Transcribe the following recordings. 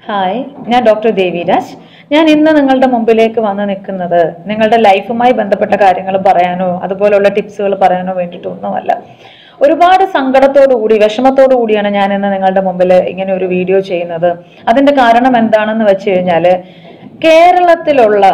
hi ഞാൻ doctor Deviraj ഞാൻ ഇന്ന് നിങ്ങളുടെ മുമ്പിലേക്ക് വന്ന് നിൽക്കുന്നത് നിങ്ങളുടെ ലൈഫുമായി ബന്ധപ്പെട്ട കാര്യങ്ങൾ പറയാനോ അതുപോലുള്ള ടിപ്സുകൾ പറയാനോ വേണ്ടിയിട്ടൊന്നുമല്ല ഒരുപാട് സങ്കടത്തോടു കൂടി വിഷമത്തോടു കൂടിയാണ് ഞാൻ ഇന്ന് നിങ്ങളുടെ മുമ്പിൽ ഇങ്ങനെ ഒരു വീഡിയോ ചെയ്യുന്നത് അതിന്റെ കാരണം എന്താണെന്ന് വെച്ച് കഴിഞ്ഞാൽ കേരളത്തിലുള്ള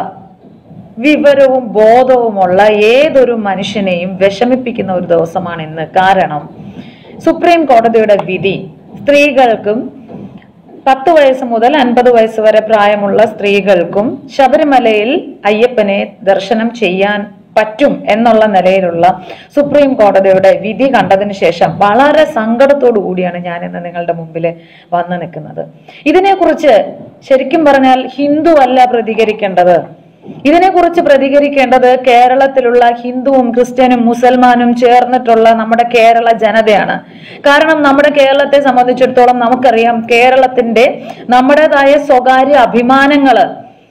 വിവരവും ബോധവുമുള്ള ഏതൊരു മനുഷ്യനെയും വിഷമിപ്പിക്കുന്ന ഒരു ദിവസമാണ് ഇന്ന് കാരണം സുപ്രീം കോടതിയുടെ വിധി സ്ത്രീകൾക്കും പത്ത് വയസ്സ് മുതൽ അൻപത് വയസ്സ് വരെ പ്രായമുള്ള സ്ത്രീകൾക്കും ശബരിമലയിൽ അയ്യപ്പനെ ദർശനം ചെയ്യാൻ പറ്റും എന്നുള്ള നിലയിലുള്ള സുപ്രീം കോടതിയുടെ വിധി കണ്ടതിന് ശേഷം വളരെ സങ്കടത്തോടു കൂടിയാണ് ഞാൻ ഇന്ന് നിങ്ങളുടെ മുമ്പിൽ വന്നു നിൽക്കുന്നത് ഇതിനെക്കുറിച്ച് ശരിക്കും പറഞ്ഞാൽ ഹിന്ദു അല്ല പ്രതികരിക്കേണ്ടത് ഇതിനെക്കുറിച്ച് പ്രതികരിക്കേണ്ടത് കേരളത്തിലുള്ള ഹിന്ദുവും ക്രിസ്ത്യനും മുസൽമാനും ചേർന്നിട്ടുള്ള നമ്മുടെ കേരള ജനതയാണ് കാരണം നമ്മുടെ കേരളത്തെ സംബന്ധിച്ചിടത്തോളം നമുക്കറിയാം കേരളത്തിന്റെ നമ്മുടേതായ സ്വകാര്യ അഭിമാനങ്ങള്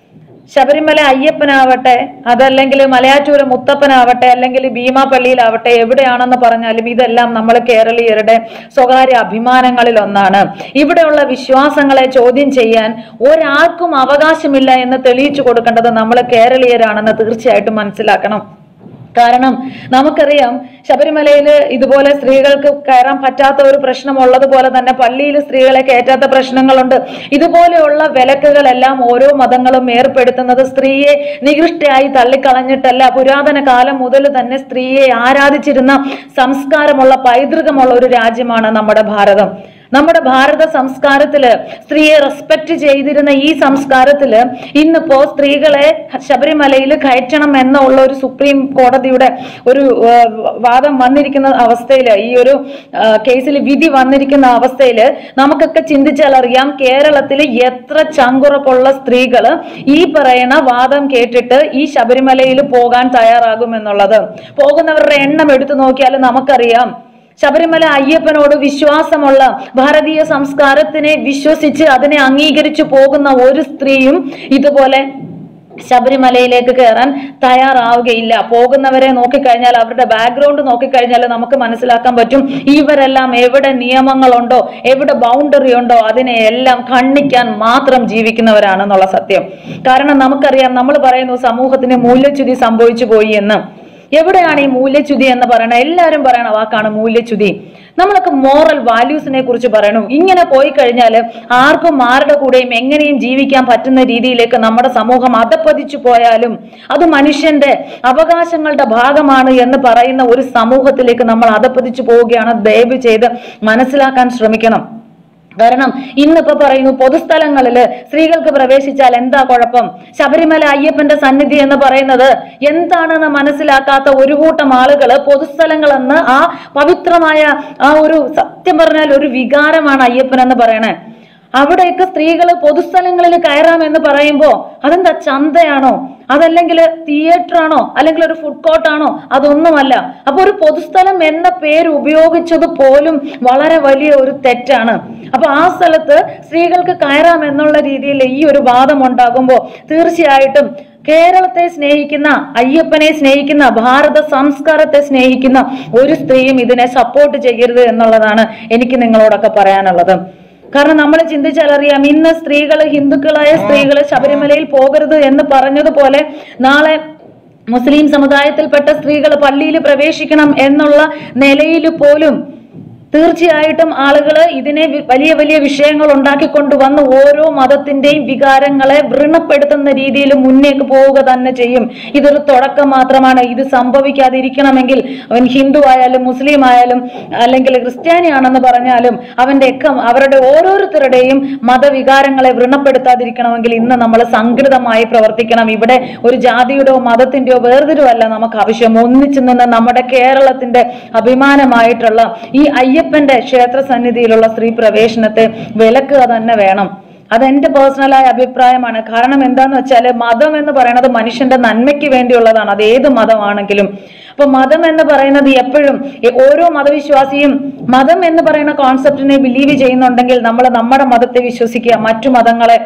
ശബരിമല അയ്യപ്പനാവട്ടെ അതല്ലെങ്കിൽ മലയാറ്റൂര് മുത്തപ്പനാവട്ടെ അല്ലെങ്കിൽ ഭീമാപള്ളിയിലാവട്ടെ എവിടെയാണെന്ന് പറഞ്ഞാലും ഇതെല്ലാം നമ്മൾ കേരളീയരുടെ സ്വകാര്യ അഭിമാനങ്ങളിൽ ഒന്നാണ് ഇവിടെയുള്ള വിശ്വാസങ്ങളെ ചോദ്യം ചെയ്യാൻ ഒരാൾക്കും അവകാശമില്ല എന്ന് തെളിയിച്ചു കൊടുക്കേണ്ടത് നമ്മൾ കേരളീയരാണെന്ന് തീർച്ചയായിട്ടും മനസ്സിലാക്കണം കാരണം നമുക്കറിയാം ശബരിമലയിൽ ഇതുപോലെ സ്ത്രീകൾക്ക് കയറാൻ പറ്റാത്ത ഒരു പ്രശ്നം ഉള്ളതുപോലെ തന്നെ പള്ളിയിൽ സ്ത്രീകളെ കയറ്റാത്ത പ്രശ്നങ്ങളുണ്ട് ഇതുപോലെയുള്ള വിലക്കുകളെല്ലാം ഓരോ മതങ്ങളും ഏർപ്പെടുത്തുന്നത് സ്ത്രീയെ നികൃഷ്ടയായി തള്ളിക്കളഞ്ഞിട്ടല്ല പുരാതന കാലം മുതൽ തന്നെ സ്ത്രീയെ ആരാധിച്ചിരുന്ന സംസ്കാരമുള്ള പൈതൃകമുള്ള ഒരു രാജ്യമാണ് നമ്മുടെ ഭാരതം നമ്മുടെ ഭാരത സംസ്കാരത്തില് സ്ത്രീയെ റെസ്പെക്ട് ചെയ്തിരുന്ന ഈ സംസ്കാരത്തില് ഇന്നിപ്പോ സ്ത്രീകളെ ശബരിമലയിൽ കയറ്റണം എന്നുള്ള ഒരു സുപ്രീം കോടതിയുടെ ഒരു ആ, വാദം വന്നിരിക്കുന്ന അവസ്ഥയില് ഈ ഒരു കേസിൽ വിധി വന്നിരിക്കുന്ന അവസ്ഥയില് നമുക്കൊക്കെ ചിന്തിച്ചാൽ അറിയാം കേരളത്തിൽ എത്ര ചങ്കുറപ്പുള്ള സ്ത്രീകള് ഈ പറയുന്ന വാദം കേട്ടിട്ട് ഈ ശബരിമലയിൽ പോകാൻ തയ്യാറാകുമെന്നുള്ളത് പോകുന്നവരുടെ എണ്ണം എടുത്തു നോക്കിയാൽ നമുക്കറിയാം ശബരിമല അയ്യപ്പനോട് വിശ്വാസമുള്ള ഭാരതീയ സംസ്കാരത്തിനെ വിശ്വസിച്ച് അതിനെ അംഗീകരിച്ചു പോകുന്ന ഒരു സ്ത്രീയും ഇതുപോലെ ശബരിമലയിലേക്ക് കയറാൻ തയ്യാറാവുകയില്ല പോകുന്നവരെ നോക്കിക്കഴിഞ്ഞാൽ അവരുടെ ബാക്ക്ഗ്രൗണ്ട് നോക്കിക്കഴിഞ്ഞാൽ നമുക്ക് മനസ്സിലാക്കാൻ പറ്റും ഇവരെല്ലാം എവിടെ നിയമങ്ങളുണ്ടോ എവിടെ ബൗണ്ടറി ഉണ്ടോ അതിനെ എല്ലാം ഖണ്ഡിക്കാൻ മാത്രം ജീവിക്കുന്നവരാണെന്നുള്ള സത്യം കാരണം നമുക്കറിയാം നമ്മൾ പറയുന്നു സമൂഹത്തിന് മൂല്യച്യുതി സംഭവിച്ചു പോയി എന്ന് എവിടെയാണ് ഈ മൂല്യച്യുതി എന്ന് പറയണത് എല്ലാവരും പറയണ വാക്കാണ് മൂല്യച്യുതി നമ്മളൊക്കെ മോറൽ വാല്യൂസിനെ കുറിച്ച് പറയണു ഇങ്ങനെ പോയി കഴിഞ്ഞാൽ ആർക്കും ആരുടെ കൂടെയും എങ്ങനെയും ജീവിക്കാൻ പറ്റുന്ന രീതിയിലേക്ക് നമ്മുടെ സമൂഹം അധപ്പതിച്ചു പോയാലും അത് മനുഷ്യന്റെ അവകാശങ്ങളുടെ ഭാഗമാണ് എന്ന് പറയുന്ന ഒരു സമൂഹത്തിലേക്ക് നമ്മൾ അധപ്പതിച്ചു പോവുകയാണ് ദയവ് ചെയ്ത് മനസ്സിലാക്കാൻ ശ്രമിക്കണം കാരണം ഇന്നിപ്പോ പറയുന്നു പൊതുസ്ഥലങ്ങളില് സ്ത്രീകൾക്ക് പ്രവേശിച്ചാൽ എന്താ കുഴപ്പം ശബരിമല അയ്യപ്പന്റെ സന്നിധി എന്ന് പറയുന്നത് എന്താണെന്ന് മനസ്സിലാക്കാത്ത ഒരു കൂട്ടം ആളുകള് പൊതുസ്ഥലങ്ങളെന്ന് ആ പവിത്രമായ ആ ഒരു സത്യം പറഞ്ഞാൽ ഒരു വികാരമാണ് അയ്യപ്പൻ എന്ന് പറയണേ അവിടെയൊക്കെ സ്ത്രീകൾ പൊതുസ്ഥലങ്ങളിൽ കയറാം എന്ന് പറയുമ്പോ അതെന്താ ചന്തയാണോ അതല്ലെങ്കിൽ തിയേറ്റർ ആണോ അല്ലെങ്കിൽ ഒരു ഫുഡ് കോർട്ടാണോ അതൊന്നുമല്ല അപ്പൊ ഒരു പൊതുസ്ഥലം എന്ന പേര് ഉപയോഗിച്ചത് പോലും വളരെ വലിയ ഒരു തെറ്റാണ് അപ്പൊ ആ സ്ഥലത്ത് സ്ത്രീകൾക്ക് കയറാം എന്നുള്ള രീതിയിൽ ഈ ഒരു വാദം ഉണ്ടാകുമ്പോൾ തീർച്ചയായിട്ടും കേരളത്തെ സ്നേഹിക്കുന്ന അയ്യപ്പനെ സ്നേഹിക്കുന്ന ഭാരത സംസ്കാരത്തെ സ്നേഹിക്കുന്ന ഒരു സ്ത്രീയും ഇതിനെ സപ്പോർട്ട് ചെയ്യരുത് എന്നുള്ളതാണ് എനിക്ക് നിങ്ങളോടൊക്കെ പറയാനുള്ളത് കാരണം നമ്മൾ ചിന്തിച്ചാൽ അറിയാം ഇന്ന് സ്ത്രീകൾ ഹിന്ദുക്കളായ സ്ത്രീകൾ ശബരിമലയിൽ പോകരുത് എന്ന് പറഞ്ഞതുപോലെ നാളെ മുസ്ലിം സമുദായത്തിൽപ്പെട്ട സ്ത്രീകൾ പള്ളിയിൽ പ്രവേശിക്കണം എന്നുള്ള നിലയിൽ പോലും തീർച്ചയായിട്ടും ആളുകൾ ഇതിനെ വി- വലിയ വലിയ വിഷയങ്ങൾ ഉണ്ടാക്കിക്കൊണ്ടുവന്ന് ഓരോ മതത്തിന്റെയും വികാരങ്ങളെ വ്രണപ്പെടുത്തുന്ന രീതിയിൽ മുന്നേക്ക് പോവുക തന്നെ ചെയ്യും ഇതൊരു തുടക്കം മാത്രമാണ് ഇത് സംഭവിക്കാതിരിക്കണമെങ്കിൽ അവൻ ഹിന്ദു ആയാലും മുസ്ലിം ആയാലും അല്ലെങ്കിൽ ക്രിസ്ത്യാനിയാണെന്ന് പറഞ്ഞാലും അവന്റെ ഒക്കെ അവരുടെ ഓരോരുത്തരുടെയും മതവികാരങ്ങളെ വ്രണപ്പെടുത്താതിരിക്കണമെങ്കിൽ ഇന്ന് നമ്മൾ സംഘടിതമായി പ്രവർത്തിക്കണം ഇവിടെ ഒരു ജാതിയുടെയോ മതത്തിന്റെയോ വേർതിരിവല്ല നമുക്ക് ആവശ്യം ഒന്നിച്ചു നിന്ന് നമ്മുടെ കേരളത്തിന്റെ അഭിമാനമായിട്ടുള്ള ഈ അയ്യപ്പന്റെ ക്ഷേത്ര സന്നിധിയിലുള്ള സ്ത്രീ പ്രവേശനത്തെ വിലക്കുക തന്നെ വേണം അതെന്റെ പേഴ്സണലായ അഭിപ്രായമാണ് കാരണം എന്താന്ന് വെച്ചാല് മതം എന്ന് പറയുന്നത് മനുഷ്യന്റെ നന്മയ്ക്ക് വേണ്ടിയുള്ളതാണ് അത് ഏത് മതമാണെങ്കിലും അപ്പൊ മതം എന്ന് പറയുന്നത് എപ്പോഴും എ- ഓരോ മതവിശ്വാസിയും മതം എന്ന് പറയുന്ന കോൺസെപ്റ്റിനെ ബിലീവ് ചെയ്യുന്നുണ്ടെങ്കിൽ നമ്മൾ നമ്മുടെ മതത്തെ വിശ്വസിക്കുക മറ്റു മതങ്ങളെ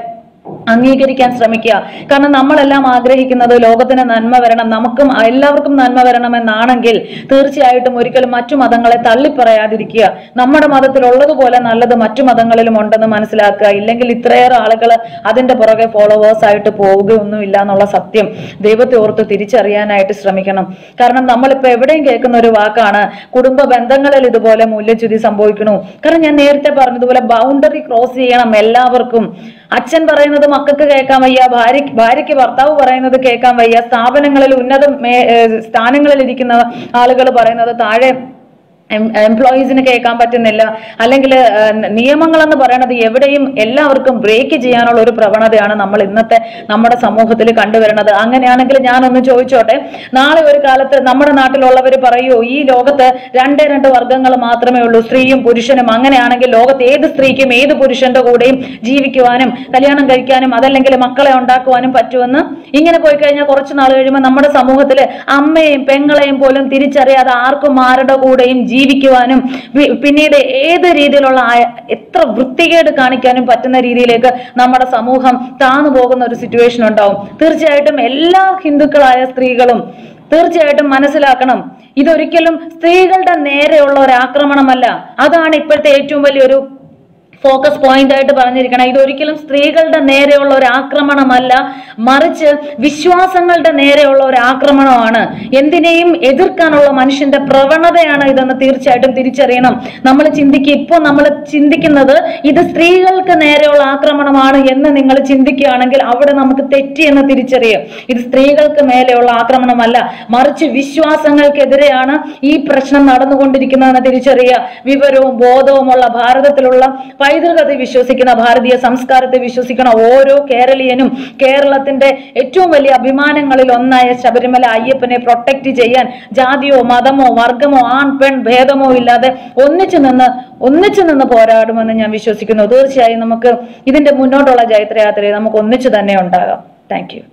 അംഗീകരിക്കാൻ ശ്രമിക്കുക കാരണം നമ്മളെല്ലാം ആഗ്രഹിക്കുന്നത് ലോകത്തിന് നന്മ വരണം നമുക്കും എല്ലാവർക്കും നന്മ വരണമെന്നാണെങ്കിൽ തീർച്ചയായിട്ടും ഒരിക്കലും മറ്റു മതങ്ങളെ തള്ളിപ്പറയാതിരിക്കുക നമ്മുടെ മതത്തിലുള്ളതുപോലെ നല്ലത് മറ്റു മതങ്ങളിലും ഉണ്ടെന്ന് മനസ്സിലാക്കുക ഇല്ലെങ്കിൽ ഇത്രയേറെ ആളുകൾ അതിന്റെ പുറകെ ഫോളോവേഴ്സ് ആയിട്ട് പോവുകയൊന്നുമില്ല എന്നുള്ള സത്യം ദൈവത്തെ ഓർത്ത് തിരിച്ചറിയാനായിട്ട് ശ്രമിക്കണം കാരണം നമ്മളിപ്പോ എവിടെയും കേൾക്കുന്ന ഒരു വാക്കാണ് കുടുംബ ബന്ധങ്ങളിൽ ഇതുപോലെ മൂല്യച്യുതി സംഭവിക്കണു കാരണം ഞാൻ നേരത്തെ പറഞ്ഞതുപോലെ ബൗണ്ടറി ക്രോസ് ചെയ്യണം എല്ലാവർക്കും അച്ഛൻ പറയുന്നത് മക്കൾക്ക് കേൾക്കാൻ വയ്യ ഭാര്യ ഭാര്യയ്ക്ക് ഭർത്താവ് പറയുന്നത് കേൾക്കാൻ വയ്യ സ്ഥാപനങ്ങളിൽ ഉന്നത മേ ഏഹ് സ്ഥാനങ്ങളിൽ ഇരിക്കുന്ന ആളുകൾ പറയുന്നത് താഴെ എംപ്ലോയീസിന് കേൾക്കാൻ പറ്റുന്നില്ല അല്ലെങ്കിൽ നിയമങ്ങൾ എന്ന് പറയുന്നത് എവിടെയും എല്ലാവർക്കും ബ്രേക്ക് ചെയ്യാനുള്ള ഒരു പ്രവണതയാണ് നമ്മൾ ഇന്നത്തെ നമ്മുടെ സമൂഹത്തിൽ കണ്ടുവരുന്നത് അങ്ങനെയാണെങ്കിൽ ഞാനൊന്ന് ചോദിച്ചോട്ടെ നാളെ ഒരു കാലത്ത് നമ്മുടെ നാട്ടിലുള്ളവർ പറയൂ ഈ ലോകത്ത് രണ്ടേ രണ്ട് വർഗ്ഗങ്ങൾ മാത്രമേ ഉള്ളൂ സ്ത്രീയും പുരുഷനും അങ്ങനെയാണെങ്കിൽ ലോകത്ത് ഏത് സ്ത്രീക്കും ഏത് പുരുഷന്റെ കൂടെയും ജീവിക്കുവാനും കല്യാണം കഴിക്കാനും അതല്ലെങ്കിൽ മക്കളെ ഉണ്ടാക്കുവാനും പറ്റുമെന്ന് ഇങ്ങനെ പോയി കഴിഞ്ഞാൽ കുറച്ച് നാൾ കഴിയുമ്പോൾ നമ്മുടെ സമൂഹത്തിൽ അമ്മയെയും പെങ്ങളെയും പോലും തിരിച്ചറിയാതെ ആർക്കും ആരുടെ കൂടെയും ജീവിക്കുവാനും പി- പിന്നീട് ഏത് രീതിയിലുള്ള ആ- എത്ര വൃത്തികേട് കാണിക്കാനും പറ്റുന്ന രീതിയിലേക്ക് നമ്മുടെ സമൂഹം താന്നു പോകുന്ന ഒരു സിറ്റുവേഷൻ ഉണ്ടാവും തീർച്ചയായിട്ടും എല്ലാ ഹിന്ദുക്കളായ സ്ത്രീകളും തീർച്ചയായിട്ടും മനസ്സിലാക്കണം ഇതൊരിക്കലും സ്ത്രീകളുടെ നേരെയുള്ള ഒരു ആക്രമണമല്ല അതാണ് ഇപ്പോഴത്തെ ഏറ്റവും വലിയൊരു ഫോക്കസ് പോയിന്റ് ആയിട്ട് പറഞ്ഞിരിക്കണം ഇതൊരിക്കലും സ്ത്രീകളുടെ നേരെയുള്ള ഒരു ആക്രമണമല്ല മറിച്ച് വിശ്വാസങ്ങളുടെ നേരെയുള്ള ഒരു ആക്രമണമാണ് എന്തിനേയും എതിർക്കാനുള്ള മനുഷ്യന്റെ പ്രവണതയാണ് ഇതെന്ന് തീർച്ചയായിട്ടും തിരിച്ചറിയണം നമ്മൾ ചിന്തിക്കുക ഇപ്പോൾ നമ്മൾ ചിന്തിക്കുന്നത് ഇത് സ്ത്രീകൾക്ക് നേരെയുള്ള ആക്രമണമാണ് എന്ന് നിങ്ങൾ ചിന്തിക്കുകയാണെങ്കിൽ അവിടെ നമുക്ക് തെറ്റി എന്ന് തിരിച്ചറിയും ഇത് സ്ത്രീകൾക്ക് മേലെയുള്ള ആക്രമണമല്ല മറിച്ച് വിശ്വാസങ്ങൾക്കെതിരെയാണ് ഈ പ്രശ്നം നടന്നുകൊണ്ടിരിക്കുന്നതെന്ന് തിരിച്ചറിയുക വിവരവും ബോധവുമുള്ള ഭാരതത്തിലുള്ള പൈതൃകത്തെ വിശ്വസിക്കുന്ന ഭാരതീയ സംസ്കാരത്തെ വിശ്വസിക്കുന്ന ഓരോ കേരളീയനും കേരളത്തിന്റെ ഏറ്റവും വലിയ അഭിമാനങ്ങളിൽ ഒന്നായ ശബരിമല അയ്യപ്പനെ പ്രൊട്ടക്ട് ചെയ്യാൻ ജാതിയോ മതമോ വർഗമോ ആൺ പെൺ ഭേദമോ ഇല്ലാതെ ഒന്നിച്ചു നിന്ന് ഒന്നിച്ചു നിന്ന് പോരാടുമെന്ന് ഞാൻ വിശ്വസിക്കുന്നു തീർച്ചയായും നമുക്ക് ഇതിന്റെ മുന്നോട്ടുള്ള ജൈത്രയാത്രയെ നമുക്ക് ഒന്നിച്ചു തന്നെ ഉണ്ടാകാം താങ്ക് യു